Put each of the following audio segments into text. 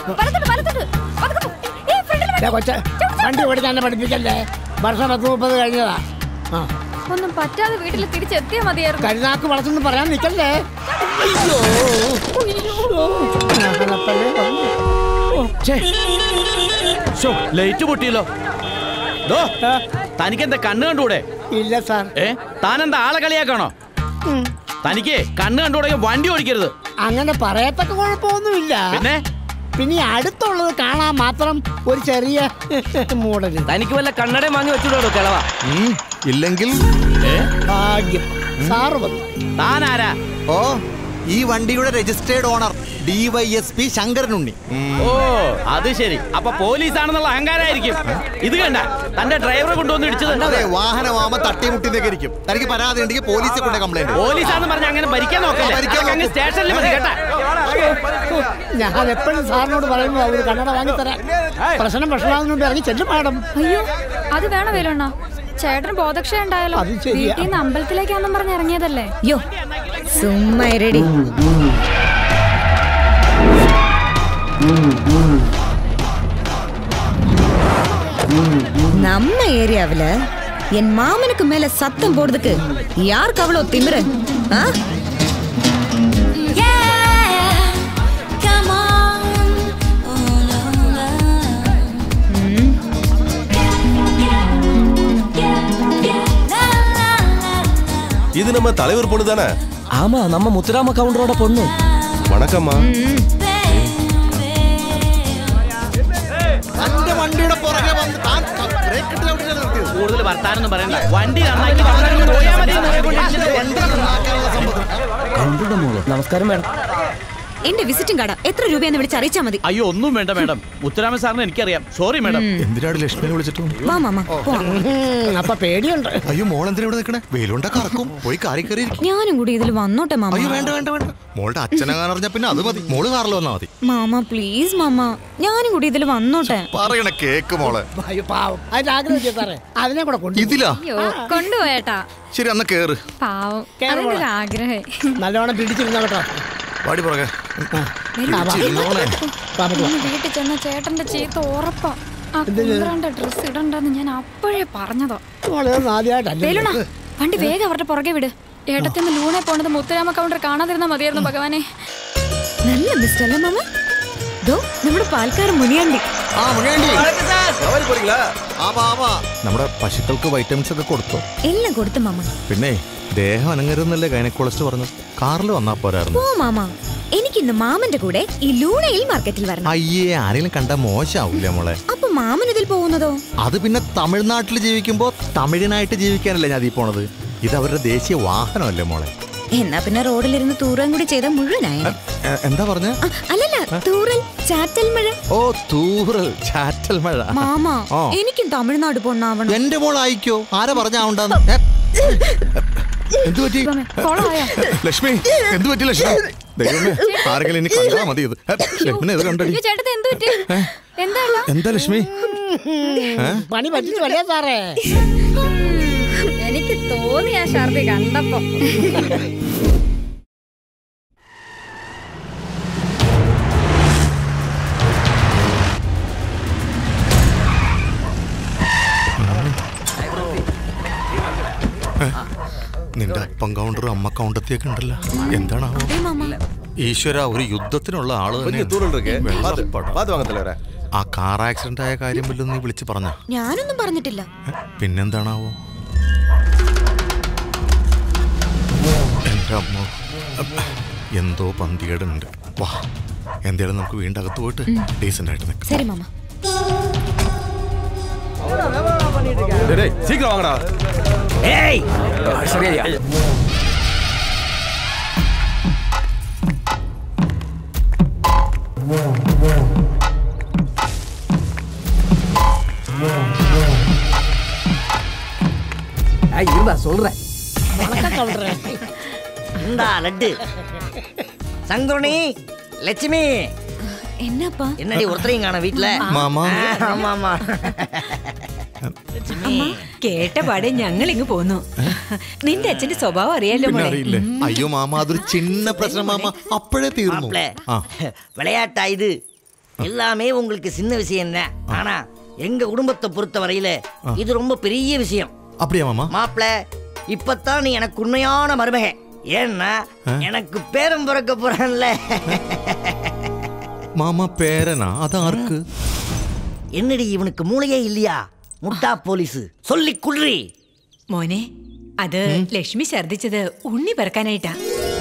വലത്തോട്ട് വലത്തോട്ട് പതുക്കെ പോ. ഏയ്, ഫ്രണ്ടിൽ ദേ കൊച്ച വണ്ടി ഓടിക്കാൻ എന്നെ പഠിപ്പിക്കല്ലേ വർഷം പത്ത് മുപ്പത് കഴിഞ്ഞതാ ആ ഒന്നും പറ്റാതെ വീട്ടിൽ തിരിച്ചെത്തിയാ മതിയായിരുന്നു കരുനാക്ക് വളർത്തുന്നു പറയാൻ നിൽക്കല്ലേ അയ്യോ ഞാനപ്പഴേ പറഞ്ഞു. ഓ, ഛേ. ലൈറ്റ് പൊട്ടിയല്ലോ ദോ, തനിക്കെന്താ കണ്ണ് കണ്ടൂടെ ഇല്ല സാർ ഏ താനെന്താ ആളെ കളിയാക്കാണോ ഉം. തനിക്ക് കണ്ണ് കണ്ടുകൂടെ വണ്ടി ഓടിക്കരുത് അങ്ങനെ പറയത്തക്ക കുഴപ്പമൊന്നുമില്ല പിന്നെ പിന്നെ ഈ അടുത്തുള്ളത് കാണാൻ മാത്രം ഒരു ചെറിയ മൂടല് തനിക്ക് വല്ല കണ്ണടയും വാങ്ങി വെച്ചിടോ കിളവ ഉം, ഇല്ലെങ്കിൽ ഭാഗ്യം സാറ് വന്നു താനാരാ ഓ ഈ വണ്ടിയുടെ രജിസ്റ്റേർഡ് ഓണർ ഡിവൈഎസ്പി ശങ്കരനുണ്ണി ഓ അത് ശരി അപ്പൊ പോലീസാണെന്നുള്ള അഹങ്കാരായിരിക്കും ഇത് കണ്ട തന്റെ ഡ്രൈവറെ കൊണ്ടുവന്ന് ഇടിച്ചത് അതെ വാഹനമാമ തട്ടിമുട്ടിന്നൊക്കെ ഇരിക്കും തനിക്ക് പരാതി ഉണ്ടെങ്കിൽ പോലീസിൽ കൊണ്ട് കംപ്ലൈന്റ് പോലീസാന്ന് പറഞ്ഞ അങ്ങനെ ഭരിക്കാൻ നോക്കല്ലേ ഭരിക്കാൻ അതൊക്കെ അങ്ങ് നോക്കും. സ്റ്റേഷനിൽ മതി കേട്ടാ ഞാൻ എപ്പോഴും സാറിനോട് പറയുന്നു അവര് കണ്ണട വാങ്ങി തരാൻ പ്രശ്നം പ്രശ്നമാകുന്ന മുമ്പ് ഇറങ്ങി ചെല്ലും മാഡം അയ്യോ അത് വേണം വേലണ്ണ ചേട്ടന് ബോധക്ഷയം ഉണ്ടായാലോ അത് ശരിയാ. വീട്ടിൽ നിന്ന് അമ്പലത്തിലേക്കാന്നും പറഞ്ഞ് ഇറങ്ങിയതല്ലേ യോ சும்மா ரெடி நம்ம ஏரியாவுல என் மாமனுக்கு மேல சத்தம் போடுறதுக்கு யாருக்கு அவ்வளவு திமிரு ஆ? ம். இது நம்ம தலைவர் பொண்ணு தானே ஆமா நம்ம முத்துராம கவுண்டரோட பொண்ணு வணக்கம்மா തന്റെ വണ്ടിയുടെ പുറകെ വന്ന് താൻ ബ്രേക്ക് ഇട്ട് ചവിട്ടിച്ചാണ് നിർത്തിയത്. കൂടുതൽ വർത്താനം പറയണ്ട വണ്ടി നന്നാക്കി വർത്താനം പോയാൽ മതി എന്ന് പറഞ്ഞുകൊണ്ടിരിക്കുന്നത്. വണ്ടി നന്നാക്കാനുള്ള സമ്മതം. കൗണ്ടറുടെ മോള് നമസ്കാരം മേഡം എന്റെ വിസിറ്റിംഗ് കാർഡ് എത്ര രൂപയെന്ന് വിളിച്ച് അറിയിച്ചാ മതി അയ്യോ ഒന്നും വേണ്ട മാഡം മുത്തുരാമൻ സാറിന് എനിക്കറിയാം സോറി മാഡം എന്തിനാണ് ലക്ഷ്മിനെ വിളിച്ചിട്ടും വാ മാമ പോവാം ഉം, അപ്പൊ പേടിയുണ്ട് അയ്യോ മോൾ എന്തിനാ ഇവിടെ നിൽക്കണേ വെയിലുണ്ട കറക്കും പോയി കാറി കയറി ഇരിക്ക്. ഞാനും കൂടി ഇതിൽ വന്നോട്ടെ മാമ അയ്യോ വേണ്ട വേണ്ട വേണ്ട മോളുടെ അച്ഛനെ കാണറിഞ്ഞ പിന്നെ അത് മതി മോള് കാറിൽ വന്നാ മതി മാമ പ്ലീസ് മാമ ഞാനും കൂടി ഇതിൽ വന്നോട്ടെ പറയണ കേക്ക് മോളെ അയ്യോ പാവം അതിന്റെ ആഗ്രഹം സാറേ അതിനെ കൂടെ കൊണ്ടു ഇതിലാ അയ്യോ കൊണ്ടുപോയേട്ടാ ശരി അന്ന് കേറ് പാവം കേറ് അതിന്റെ ഒരു മോളെ. ആഗ്രഹേ നല്ലോണം പിടിച്ചിരുന്ന കേട്ടോ പാടി പുറകെ ഇരുന്നോളെ. വാ, നമുക്ക് വാ. ഇന്ന് വീട്ടിൽ ചെന്ന ചേട്ടന്റെ ചീത്ത ഉറപ്പാ ആ കുന്ത്രാണ്ട ഡ്രസ് ഇടണ്ടെന്ന് ഞാൻ അപ്പോഴേ പറഞ്ഞതാ മോളെ ഇതൊന്നും ആദ്യമായിട്ടല്ലേ വേലുണ വണ്ടി വേഗം അവരുടെ പുറകെ വിട് ഏട്ടത്തിന് ലൂണെ പോണത് മുത്തുരാമ കൗണ്ടർ കാണാതിരുന്നാ മതിയായിരുന്നു ഭഗവാനെ നല്ല മിസ്റ്റർ അല്ലേ മാമ ദോ നമ്മുടെ പാൽക്കാരൻ മുനിയാണ്ടി ആ മുനിയാണ്ടി சவாரி போறீங்களா ആവാ ആവാ നമ്മുടെ പശുക്കൾക്ക് വൈറ്റമിൻസ് ഒക്കെ കൊടുത്തോ എല്ലാം കൊടുത്തു മാമ പിന്നെ ദേഹം അനങ്ങരുന്നല്ലേ ഗൈനക്കോളജിസ്റ്റ് പറഞ്ഞു കാറിൽ വന്നാ പോരായിരുന്നു പോ മാമ എനിക്കിന്ന് മാമന്റെ കൂടെ ഈ ലൂണയിൽ മാർക്കറ്റിൽ വരണം അയ്യേ ആരെങ്കിലും കണ്ട മോശമാവൂലേ മോളെ അപ്പൊ മാമൻ ഇതിൽ പോകുന്നതോ അത് പിന്നെ തമിഴ്നാട്ടിൽ ജീവിക്കുമ്പോ തമിഴനായിട്ട് ജീവിക്കാനല്ലേ ഞാൻ ഈ പോണത് ഇത് അവരുടെ ദേശീയ വാഹനമല്ലേ മോളെ എന്നാ പിന്നെ റോഡിലിരുന്ന് തൂറാൻ കൂടി ചെയ്ത മുഴുവനായ എ, എന്താ പറഞ്ഞ അല്ലല്ല തൂറൽ ചാറ്റൽ മഴ ഓ തൂറൽ ചാറ്റൽ മഴ മാമ ആ. എനിക്കും തമിഴ്നാട് പൊണ്ണാവണം എന്റെ മോൾ അയക്കോ ആരാ പറഞ്ഞാവുണ്ടെന്ന് എന്തു പറ്റി കൊളമായോ ലക്ഷ്മി എന്ത് പറ്റി ലക്ഷ്മി ദൈവമേ ആരെങ്കിലും ഇനി കണ്ടാ മതി ഇത് ഹെ, ലക്ഷ്മിനെ ഇത് കണ്ടടി അയ്യോ ചേട്ടത്തെ എന്ത് പറ്റി എന്താ ഏട്ടാ? എന്താ ലക്ഷ്മി പണി പറ്റിച്ചു വല്ലേ സാറേ എനിക്ക് തോന്നി ആ ഷർദി കണ്ടപ്പോ നിന്റെ അപ്പം കൗണ്ടറും അമ്മ കൗണ്ടത്തിയൊക്കെ ഉണ്ടല്ലോ എന്താണാവോ അതേ മാമ ഈശ്വര ഒരു യുദ്ധത്തിനുള്ള ആള് கொஞ்சம் തന്നെയാണ്. தூரம் இருக்கு വെള്ളം பாத்து പടം. பாத்து வாங்க தலைவரே ആ കാർ ആക്സിഡന്റ് ആയ കാര്യം വല്ലതും നീ വിളിച്ച് പറഞ്ഞ ഞാനൊന്നും പറഞ്ഞിട്ടില്ല പിന്നെന്താണാവോ എന്റെ അമ്മ എന്തോ പന്തികേടുണ്ട് വാ എന്തായാലും നമുക്ക് വീണ്ടും അകത്ത് പോയിട്ട് ഡീസന്റ് ആയിട്ട് നിൽക്കാം ശരി മാമ டேய், டேய் சீக்கிரம் வாங்கடா ഏയ് ശരിയാ இருந்தா சொல்றேன் வணக்கம் கவுண்டரே இந்தா லட்டு சங்குருணி லட்சுமி എന്നപ്പാ என்னடி ஒருத்தரையும் காண வீட்டுல മാമാ ஆமா ஆமா കേട്ട പാടെ ഞങ്ങൾ ഇങ്ങ് പോന്നു നിന്റെ അച്ഛന്റെ സ്വഭാവം അറിയാലോ പിന്നെ മോളെ അറിയില്ലേ അയ്യോ മാമ അതൊരു ചിന്ന പ്രശ്നം മാമ അപ്പോഴേ തീർന്നു மாப்பிள ആ விளையாட்டா இது எல்லாமே உங்களுக்கு சின்ன விஷயம் தான் ஆனா எங்க குடும்பத்தை பொறுத்த வரையில ஆ. இது ரொம்ப பெரிய விஷயம் அப்படியா மாமா மாப்பிள இப்பதான் நீ எனக்கு உண்மையான மருமக ஏன்னா ஆ? எனக்கு பேரம் பிறக்க போறான்ல மாமா பேரனா அது ஆർക്ക് என்னடி இவனுக்கு மூளையே இல்லையா முட்டா പോലീസ് சொல்லி കുള്ളി മോനെ അത് ലക്ഷ്മി ഛർദിച്ചത് ഉണ്ണി പിറക്കാനായിട്ടാ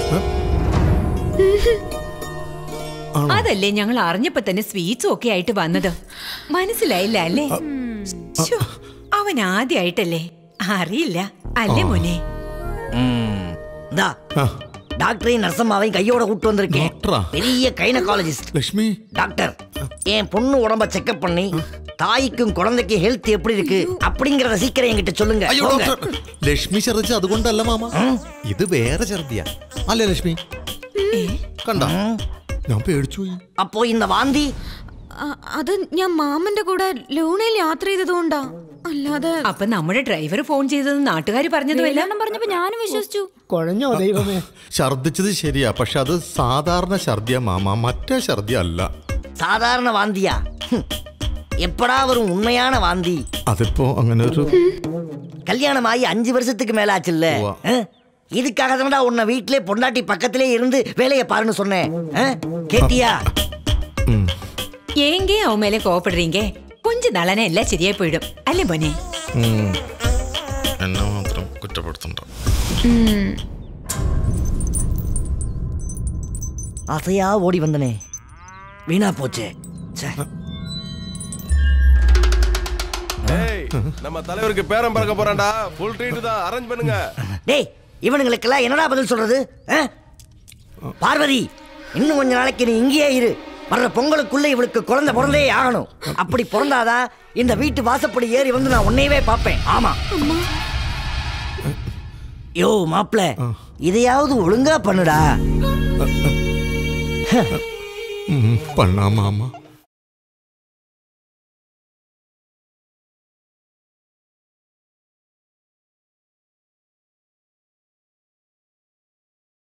അതല്ലേ ഞങ്ങൾ അറിഞ്ഞപ്പോ തന്നെ സ്വീറ്റ്സും ഒക്കെ ആയിട്ട് വന്നത് മനസ്സിലായില്ല അല്ലേ ശ്ശോ, അവൻ ആദ്യായിട്ടല്ലേ അറിയില്ല അല്ലേ മോനെ இந்தா டாக்டரையும் நர்சம்மாவையும் கையோட கூட்டு வந்திருக்கேன் டாக்டரா? பெரிய கைனகாலஜிஸ்ட் லட்சுமி டாக்டர் என் பொண்ணு உடம்ப செக்அப் பண்ணி தாய்க்கும் குழந்தைக்கும் ஹெல்த் எப்படி இருக்கு அப்படிங்கறத சீக்கிரம் என்கிட்ட சொல்லுங்க അയ്യോ போங்க. ഡോക്ടർ ലക്ഷ്മി ഛർദിച്ച അതുകൊണ്ടല്ല മാമ ഇത് വേറെ ഛർദിയാ അല്ലേ ലക്ഷ്മി കണ്ട ഞാൻ പേടിച്ചു പോയി അപ്പോ ഇന്ന വാന്തി അ- അത് ഞാൻ മാമന്റെ കൂടെ ലൂണയിൽ യാത്ര ചെയ്തതുകൊണ്ടാ അല്ലാതെ അപ്പൊ നമ്മുടെ ഡ്രൈവർ ഫോൺ ചെയ്തത് നാട്ടുകാർ പറഞ്ഞതുമല്ല പറഞ്ഞപ്പോ ഞാനും വിശ്വസിച്ചു കുഴഞ്ഞോ ദൈവമേ ഛർദിച്ചത് ശരിയാ പക്ഷെ അത് സാധാരണ ഛർദിയ മാമ മറ്റേ ഛർദി അല്ല சாதாரண வாந்தியா ஹம். எப்படா வரும் உண்மையான வாந்தி അതിപ്പോ അങ്ങനെ ഒരു கல்யாணம் ஆகி அஞ்சு வருஷத்துக்கு மேல ஆச்சுல்ல உவா. அஹ்? இதுக்காக தானடா உன்னை வீட்டிலே பொண்டாட்டி பக்கத்திலே இருந்து வேலையை பாருன்னு சொன்னேன் அஹ்? கேட்டியா ஏங்கே அவன் மேல கோவப்படுறீங்க கொஞ்ச நாளானே எல்லாம் சரியா போயிடும் അല്ലേ മോനെ ഉം. എന്നെ മാത്രം കുറ്റപ്പെടുത്തണ്ട ஆசையா ஓடி வந்தனே வீணா போச்சே ச்சே. ஏய் நம்ம தலைவருக்கு பேரம் பறக்க போறான்டா ஃபுல் ட்ரீட் தான் அரேஞ்ச் பண்ணுங்க டேய் இவனுங்களுக்கெல்லாம் என்னடா பதில் சொல்றது அஹ்? பார்வதி இன்னும் கொஞ்ச நாளைக்கு நீ இங்கேயே இரு வர்ற பொங்கலுக்குள்ள இவளுக்கு குழந்தை பிறந்தே ஆகணும் அப்படி பிறந்தாதான் இந்த வீட்டு வாசப்படி ஏறி வந்து நான் உன்னையவே பார்ப்பேன் ஆமா யோ மாப்ள இதையாவது ஒழுங்கா பண்ணுடா ഉം, പണ്ണാ മാമ